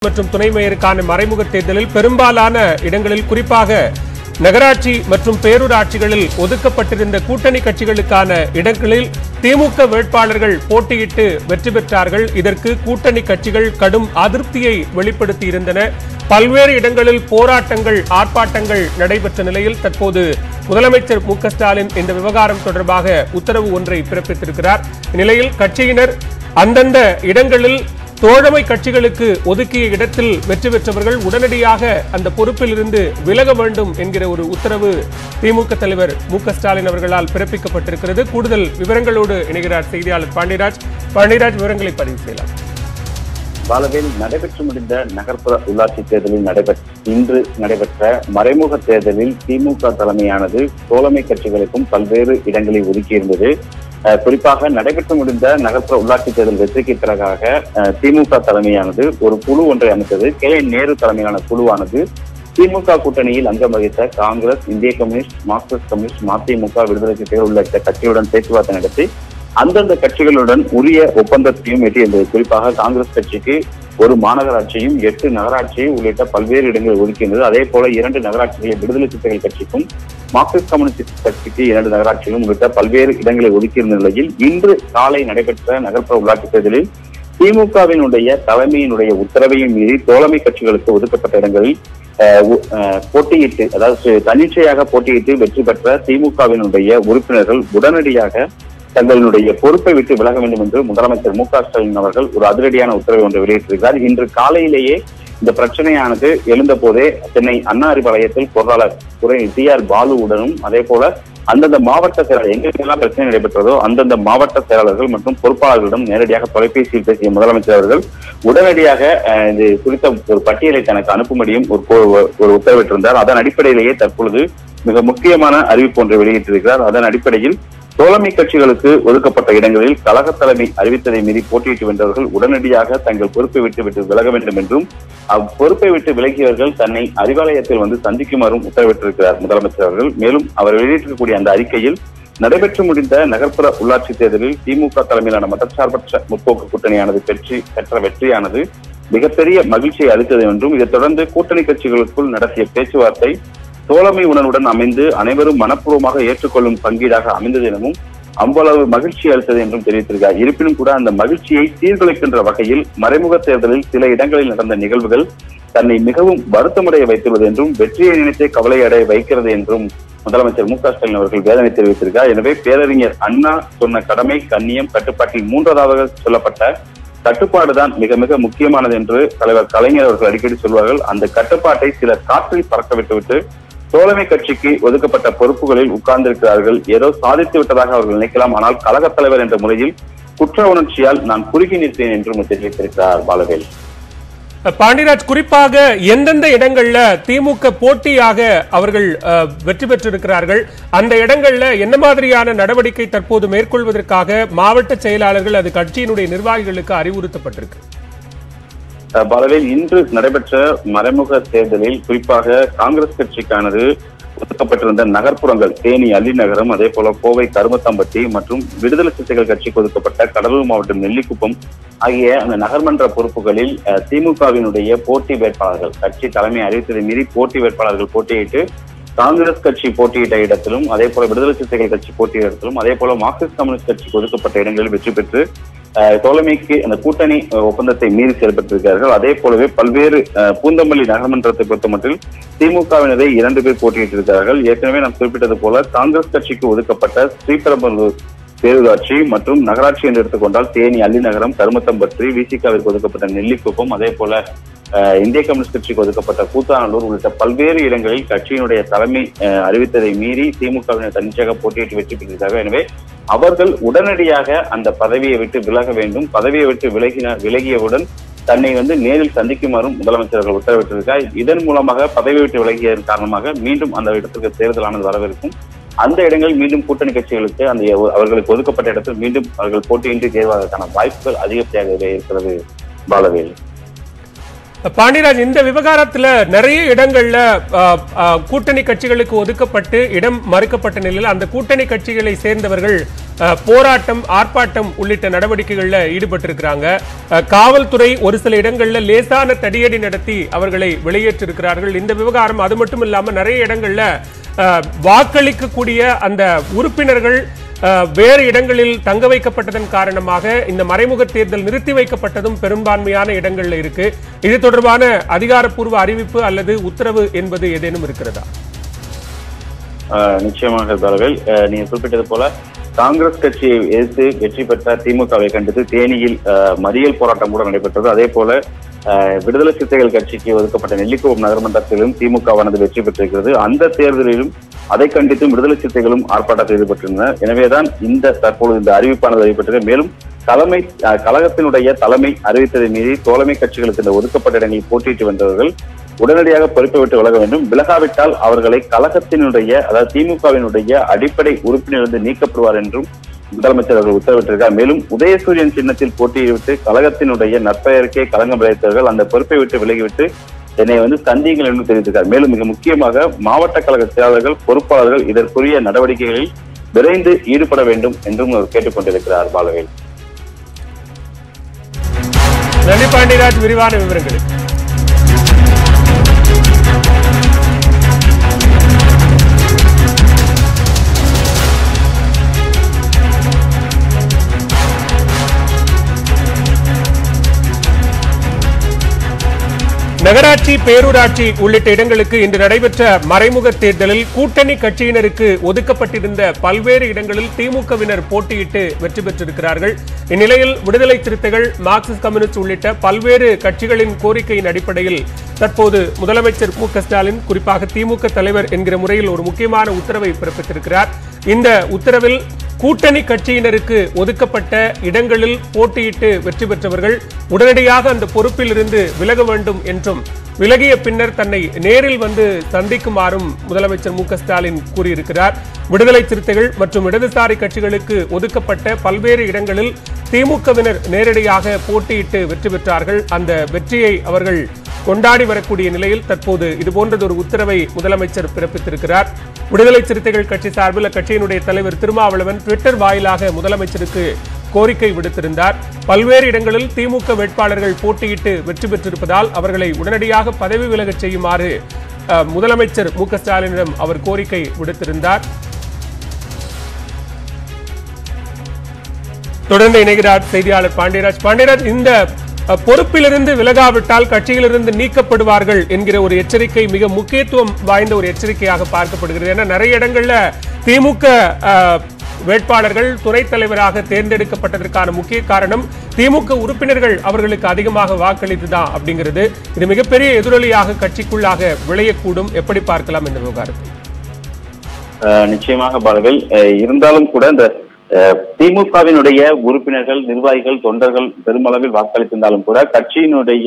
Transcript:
மற்றும் துணை மேயருக்கான மறைமுக தேர்தலில் பெரும்பாலான இடங்களில் குறிப்பாக நகராட்சி மற்றும் பேரூராட்சிகளில் ஒதுக்கப்பட்டிருந்த கூட்டணி கட்சிகளுக்கான இடங்களில் திமுக வேட்பாளர்கள் போட்டியிட்டு வெற்றி பெற்றார்கள் இதற்கு கூட்டணி கட்சிகள் கடும் அதிருப்தியை வெளிப்படுத்தியிருந்தன பல்வேறு இடங்களில் போராட்டங்கள் ஆர்ப்பாட்டங்கள் நடைபெற்ற நிலையில் தற்போது முதலமைச்சர் மு க ஸ்டாலின் இந்த விவகாரம் தொடர்பாக உத்தரவு ஒன்றை பிறப்பித்திருக்கிறார் இந்நிலையில் கட்சியினர் அந்தந்த இடங்களில் தோழமை கட்சிகளுக்கு ஒதுக்கிய இடத்தில் வெற்றி பெற்றவர்கள் உடனடியாக அந்த பொறுப்பில் இருந்து விலக வேண்டும் என்கிற ஒரு உத்தரவு திமுக தலைவர் மு க ஸ்டாலின் அவர்களால் பிறப்பிக்கப்பட்டிருக்கிறது கூடுதல் விவரங்களோடு இணைகிறார் செய்தியாளர் பாண்டியராஜ் பாண்டியராஜ் விவரங்களை பதிவு செய்யலாம் பாலவேல் நடைபெற்று முடிந்த நகர்ப்புற உள்ளாட்சி தேர்தலில் நடைபெற்ற இன்று நடைபெற்ற மறைமுக தேர்தலில் திமுக தலைமையானது தோழமை கட்சிகளுக்கும் பல்வேறு இடங்களை ஒதுக்கியிருந்தது அஹ், குறிப்பாக நடைபெற்று முடிந்த நகர்ப்புற உள்ளாட்சி தேர்தல் வெற்றிக்கு பிறகாக அஹ், திமுக தலைமையானது ஒரு குழு ஒன்றை அமைத்தது கே என் நேரு தலைமையிலான குழுவானது திமுக கூட்டணியில் அங்கம் வகித்த காங்கிரஸ் இந்திய கம்யூனிஸ்ட் மார்க்சிஸ்ட் கம்யூனிஸ்ட் மதிமுக விடுதலை சிறுத்தைகள் உள்ளிட்ட கட்சிகளுடன் பேச்சுவார்த்தை நடத்தி அந்தந்த கட்சிகளுடன் உரிய ஒப்பந்தத்தையும் எட்டியிருந்தது குறிப்பாக காங்கிரஸ் கட்சிக்கு ஒரு மாநகராட்சியும் எட்டு நகராட்சியும் உள்ளிட்ட பல்வேறு இடங்களை ஒதுக்கியிருந்தது அதே போல இரண்டு நகராட்சிகளை விடுதலை சிறுத்தைகள் கட்சிக்கும் மார்க்சிஸ்ட் கம்யூனிஸ்ட் கட்சிக்கு இரண்டு நகராட்சிகளும் உள்ளிட்ட பல்வேறு இடங்களை ஒதுக்கியிருந்த நிலையில் இன்று காலை நடைபெற்ற நகர்ப்புற உள்ளாட்சி தேர்தலில் திமுகவினுடைய தலைமையினுடைய உத்தரவையும் மீறி தோழமை கட்சிகளுக்கு ஒதுக்கப்பட்ட இடங்களில் அஹ், உ- அஹ், போட்டியிட்டு அதாவது தன்னிச்சையாக போட்டியிட்டு வெற்றி பெற்ற திமுகவினுடைய உறுப்பினர்கள் உடனடியாக தங்களுடைய பொறுப்பை விட்டு விலக வேண்டும் என்று முதலமைச்சர் மு க ஸ்டாலின் அவர்கள் ஒரு அதிரடியான உத்தரவை ஒன்றை வெளியிட்டிருக்கிறார் இன்று காலையிலேயே இந்த பிரச்சனையானது எழுந்த போதே சென்னை அண்ணா அறிவாலயத்தில் பொருளாளர் துறை டி ஆர் பாலுவுடனும் அதே போல அந்தந்த மாவட்ட செயலாளர் எங்கெங்கெல்லாம் பிரச்சனை நடைபெற்றதோ அந்தந்த மாவட்ட செயலாளர்கள் மற்றும் பொறுப்பாளர்களிடம் நேரடியாக தொலைபேசியில் பேசிய முதலமைச்சர் அவர்கள் உடனடியாக அஹ், இது குறித்த ஒரு பட்டியலை தனக்கு அனுப்பும்படியும் ஒரு கோ- ஒரு உத்தரவிட்டிருந்தார் அதன் அடிப்படையிலேயே தற்பொழுது மிக முக்கியமான அறிவிப்பு ஒன்றை வெளியிட்டிருக்கிறார் அதன் அடிப்படையில் தோழமை கட்சிகளுக்கு ஒதுக்கப்பட்ட இடங்களில் கழக தலைமை அறிவித்ததை மீறி போட்டியிட்டு வென்றவர்கள் உடனடியாக தங்கள் பொறுப்பை விட்டு விட்டு விலக வேண்டும் என்றும் அப்பொறுப்பை விட்டு விலகியவர்கள் தன்னை அறிவாலயத்தில் வந்து சந்திக்குமாறும் உத்தரவிட்டிருக்கிறார் முதலமைச்சர் அவர்கள் மேலும் அவர் வெளியிட்டிருக்கக்கூடிய அந்த அறிக்கையில் நடைபெற்று முடிந்த நகர்ப்புற உள்ளாட்சி தேர்தலில் திமுக தலைமையிலான மதச்சார்பற்ற முற்போக்கு கூட்டணியானது பெற்றி பெற்ற வெற்றியானது மிகப்பெரிய மகிழ்ச்சியை அளித்தது என்றும் இதைத் தொடர்ந்து கூட்டணி கட்சிகளுக்குள் நடத்திய பேச்சுவார்த்தை தோழமை உணர்வுடன் அமைந்து அனைவரும் மனப்பூர்வமாக ஏற்றுக்கொள்ளும் பங்கீடாக அமைந்தது எனவும் அவ்வளவு மகிழ்ச்சி அளித்தது என்றும் தெரிவித்திருக்கிறார் இருப்பினும் கூட அந்த மகிழ்ச்சியை சீர்குலைக்கின்ற வகையில் மறைமுக தேர்தலில் சில இடங்களில் நடந்த நிகழ்வுகள் தன்னை மிகவும் வருத்தமடைய வைத்துள்ளது என்றும் வெற்றியை நினைத்தே கவலை அடைய வைக்கிறது என்றும் முதலமைச்சர் மு க ஸ்டாலின் அவர்கள் வேதனை தெரிவித்திருக்கிறார் எனவே பேரறிஞர் அண்ணா சொன்ன கடமை கண்ணியம் கட்டுப்பாட்டில் மூன்றாவதாக சொல்லப்பட்ட கட்டுப்பாடுதான் மிக மிக முக்கியமானது என்று தலைவர் கலைஞர் அவர்கள் அடிக்கடி சொல்வார்கள் அந்த கட்டுப்பாட்டை சிலர் காற்றில் பறக்க விட்டுவிட்டு தோழமை கட்சிக்கு ஒதுக்கப்பட்ட பொறுப்புகளில் உட்கார்ந்திருக்கிறார்கள் ஏதோ சாதித்து விட்டதாக அவர்கள் நினைக்கலாம் ஆனால் கழகத் தலைவர் என்ற முறையில் குற்ற உணர்ச்சியால் நான் குறுகி நிற்பேன் என்றும் தெரிவித்திருக்கிறார் பாலவேல் பாண்டியராஜ் குறிப்பாக எந்தெந்த இடங்கள்ல திமுக போட்டியாக அவர்கள் அஹ், வெற்றி பெற்றிருக்கிறார்கள் அந்த இடங்கள்ல என்ன மாதிரியான நடவடிக்கை தற்போது மேற்கொள்வதற்காக மாவட்ட செயலாளர்கள் அது கட்சியினுடைய நிர்வாகிகளுக்கு அறிவுறுத்தப்பட்டிருக்கு அஹ் பாலவேல் இன்று நடைபெற்ற மறைமுக தேர்தலில் குறிப்பாக காங்கிரஸ் கட்சிக்கானது ஒதுக்கப்பட்டிருந்த நகர்ப்புறங்கள் தேனி அள்ளிநகரம் அதே போல கோவை கருமத்தம்பட்டி மற்றும் விடுதலை சிறுத்தைகள் கட்சிக்கு ஒதுக்கப்பட்ட கடலூர் மாவட்டம் நெல்லிக்குப்பம் ஆகிய அந்த நகர்மன்ற பொறுப்புகளில் அஹ், திமுகவினுடைய போட்டி வேட்பாளர்கள் கட்சி தலைமை அறிவித்ததை மீறி போட்டி வேட்பாளர்கள் போட்டியிட்டு காங்கிரஸ் கட்சி போட்டியிட்ட இடத்திலும் அதே போல விடுதலை சிறுத்தைகள் கட்சி போட்டியிட்ட இடத்திலும் அதே போல மார்க்சிஸ்ட் கம்யூனிஸ்ட் கட்சிக்கு ஒதுக்கப்பட்ட இடங்களில் வெற்றி பெற்று அஹ், தோழமைக்கு அந்த கூட்டணி அஹ், ஒப்பந்தத்தை மீறி செயல்பட்டிருக்கிறார்கள் அதே போலவே பல்வேறு அஹ், பூந்தமல்லி நகர்மன்றத்தை பொறுத்தமட்டில் திமுகவினரை இரண்டு பேர் போட்டியிட்டிருக்கிறார்கள் ஏற்கனவே நாம் குறிப்பிட்டது போல காங்கிரஸ் கட்சிக்கு ஒதுக்கப்பட்ட ஸ்ரீபெரும்பலூர் பேரூராட்சி மற்றும் நகராட்சி என்று எடுத்துக்கொண்டால் தேனி அள்ளிநகரம் கருமத்தம்பற்றி விசிகாவிற்கு ஒதுக்கப்பட்ட நெல்லிக்குப்பம் அதே போல அஹ், இந்திய கம்யூனிஸ்ட் கட்சிக்கு ஒதுக்கப்பட்ட கூத்தாநல்லூர் உள்ளிட்ட பல்வேறு இடங்களில் கட்சியினுடைய தலைமை அஹ், அறிவித்ததை மீறி திமுகவினர் தன்னிச்சையாக போட்டியிட்டு வெற்றி பெற்றிருக்கிறார்கள் எனவே அவர்கள் உடனடியாக அந்த பதவியை விட்டு விலக வேண்டும் பதவியை விட்டு விலகின விலகியவுடன் தன்னை வந்து நேரில் சந்திக்குமாறும் முதலமைச்சர்கள் உத்தரவிட்டிருக்கார் இதன் மூலமாக பதவி விட்டு விலகியதன் காரணமாக மீண்டும் அந்த இடத்திற்கு தேர்தலானது வரவிருக்கும் அந்த இடங்களில் மீண்டும் கூட்டணி கட்சிகளுக்கு அந்த அவர்களுக்கு ஒதுக்கப்பட்ட இடத்தில் மீண்டும் அவர்கள் போட்டியின்றி தேர்வதற்கான வாய்ப்புகள் அதிகப்படியாகவே இருக்கிறது பாலவேல் பாண்டியராஜ் இந்த விவகாரத்துல நிறைய இடங்கள்ல அஹ், அஹ், கூட்டணி கட்சிகளுக்கு ஒதுக்கப்பட்டு இடம் மறுக்கப்பட்ட நிலையில் அந்த கூட்டணி கட்சிகளை சேர்ந்தவர்கள் அஹ், போராட்டம் ஆர்ப்பாட்டம் உள்ளிட்ட நடவடிக்கைகள்ல ஈடுபட்டிருக்கிறாங்க அஹ், காவல்துறை ஒரு சில இடங்கள்ல லேசான தடியடி நடத்தி அவர்களை வெளியேற்றிருக்கிறார்கள் இந்த விவகாரம் அது மட்டும் இல்லாம நிறைய இடங்கள்ல அஹ், வாக்களிக்கக்கூடிய அந்த உறுப்பினர்கள் அஹ், வேறு இடங்களில் தங்க வைக்கப்பட்டதன் காரணமாக இந்த மறைமுக தேர்தல் நிறுத்தி வைக்கப்பட்டதும் பெரும்பான்மையான இடங்கள்ல இருக்கு இது தொடர்பான அதிகாரப்பூர்வ அறிவிப்பு அல்லது உத்தரவு என்பது ஏதேனும் இருக்கிறதா ஆஹ் நிச்சயமாக தலைவர் ஆஹ் நீங்க குறிப்பிட்டது போல காங்கிரஸ் கட்சியை எதிர்த்து வெற்றி பெற்ற திமுகவை கண்டித்து தேனியில் ஆஹ் மறியல் போராட்டம் கூட நடைபெற்றது அதே போல ஆஹ் விடுதலை சிறுத்தைகள் கட்சிக்கு ஒதுக்கப்பட்ட நெல்லிக்குளம் நகர்மன்றத்திலும் திமுகவானது வெற்றி பெற்றிருக்கிறது அந்த தேர்தலிலும் அதை கண்டித்தும் விடுதலை சிறுத்தைகளும் ஆர்ப்பாட்டத்தில் ஈடுபட்டிருந்தனர் எனவேதான் இந்த தற்பொழுது இந்த அறிவிப்பானது அறிவிப்பட்டது மேலும் தலைமை ஆஹ் கழகத்தினுடைய தலைமை அறிவித்ததை மீறி தோழமை கட்சிகளுக்கு இந்த ஒதுக்கப்பட்ட இடங்களில் போட்டியிட்டு வந்தவர்கள் உடனடியாக பொறுப்பை விட்டு விலக வேண்டும் விலகாவிட்டால் அவர்களை கழகத்தினுடைய அதாவது திமுகவினுடைய அடிப்படை உறுப்பினரிலிருந்து நீக்கப்படுவார் என்றும் முதலமைச்சர் அவர்கள் உத்தரவிட்டிருக்கார் மேலும் உதயசூரியன் சின்னத்தில் போட்டியிட்டு கழகத்தினுடைய நற்பெயருக்கே களங்கம் விளைத்தவர்கள் அந்த பொறுப்பை விட்டு விலகிவிட்டு என்னை வந்து சந்தியுங்கள் என்று தெரிவித்திருக்கார் மேலும் மிக முக்கியமாக மாவட்ட கழக செயலாளர்கள் பொறுப்பாளர்கள் இதற்குரிய நடவடிக்கைகளில் விரைந்து ஈடுபட வேண்டும் என்றும் அவர் கேட்டுக்கொண்டிருக்கிறார் பாலவேல் நன்றி பாண்டியராஜ் விரிவான விவரங்களுக்கு நகராட்சி பேரூராட்சி உள்ளிட்ட இடங்களுக்கு இன்று நடைபெற்ற மறைமுக தேர்தலில் கூட்டணி கட்சியினருக்கு ஒதுக்கப்பட்டிருந்த பல்வேறு இடங்களில் திமுகவினர் போட்டியிட்டு வெற்றி பெற்றிருக்கிறார்கள் இந்நிலையில் விடுதலை சிறுத்தைகள் மார்க்சிஸ்ட் கம்யூனிஸ்ட் உள்ளிட்ட பல்வேறு கட்சிகளின் கோரிக்கையின் அடிப்படையில் தற்போது முதலமைச்சர் மு க ஸ்டாலின் குறிப்பாக திமுக தலைவர் என்கிற முறையில் ஒரு முக்கியமான உத்தரவை பிறப்பித்திருக்கிறார் இந்த உத்தரவில் கூட்டணி கட்சியினருக்கு ஒதுக்கப்பட்ட இடங்களில் போட்டியிட்டு வெற்றி பெற்றவர்கள் உடனடியாக அந்த பொறுப்பில் இருந்து விலக வேண்டும் என்றும் விலகிய பின்னர் தன்னை நேரில் வந்து சந்திக்குமாறும் முதலமைச்சர் மு க ஸ்டாலின் கூறியிருக்கிறார் விடுதலை சிறுத்தைகள் மற்றும் இடதுசாரி கட்சிகளுக்கு ஒதுக்கப்பட்ட பல்வேறு இடங்களில் திமுகவினர் நேரடியாக போட்டியிட்டு வெற்றி பெற்றார்கள் அந்த வெற்றியை அவர்கள் கொண்டாடி வரக்கூடிய நிலையில் தற்போது இதுபோன்றதொரு உத்தரவை முதலமைச்சர் பிறப்பித்திருக்கிறார் விடுதலை சிறுத்தைகள் கட்சி சார்பில் அக்கட்சியினுடைய தலைவர் திருமாவளவன் ட்விட்டர் வாயிலாக முதலமைச்சருக்கு கோரிக்கை விடுத்திருந்தார் பல்வேறு இடங்களில் திமுக வேட்பாளர்கள் போட்டியிட்டு வெற்றி பெற்றிருப்பதால் அவர்களை உடனடியாக பதவி விலகச் செய்யுமாறு அஹ், முதலமைச்சர் மு க ஸ்டாலினிடம் அவர் கோரிக்கை விடுத்திருந்தார் தொடர்ந்து இணைகிறார் செய்தியாளர் பாண்டியராஜ் பாண்டியராஜ் இந்த அஹ், பொறுப்பிலிருந்து விலகாவிட்டால் கட்சியிலிருந்து நீக்கப்படுவார்கள் என்கிற ஒரு எச்சரிக்கை மிக முக்கியத்துவம் வாய்ந்த ஒரு எச்சரிக்கையாக பார்க்கப்படுகிறது ஏன்னா நிறைய இடங்கள்ல திமுக அஹ், வேட்பாளர்கள் துணைத் தலைவராக தேர்ந்தெடுக்கப்பட்டதற்கான முக்கிய காரணம் திமுக உறுப்பினர்கள் அவர்களுக்கு அதிகமாக வாக்களித்துதான் அப்படிங்கிறது இது மிகப்பெரிய எதிரொலியாக கட்சிக்குள்ளாக விளையக்கூடும் எப்படி பார்க்கலாம் இந்த விவகாரத்தை ஆஹ் நிச்சயமாக பாலவேல் ஆஹ் இருந்தாலும் கூட இந்த ஆஹ் திமுகவினுடைய உறுப்பினர்கள் நிர்வாகிகள் தொண்டர்கள் பெருமளவில் வாக்களித்திருந்தாலும் கூட கட்சியினுடைய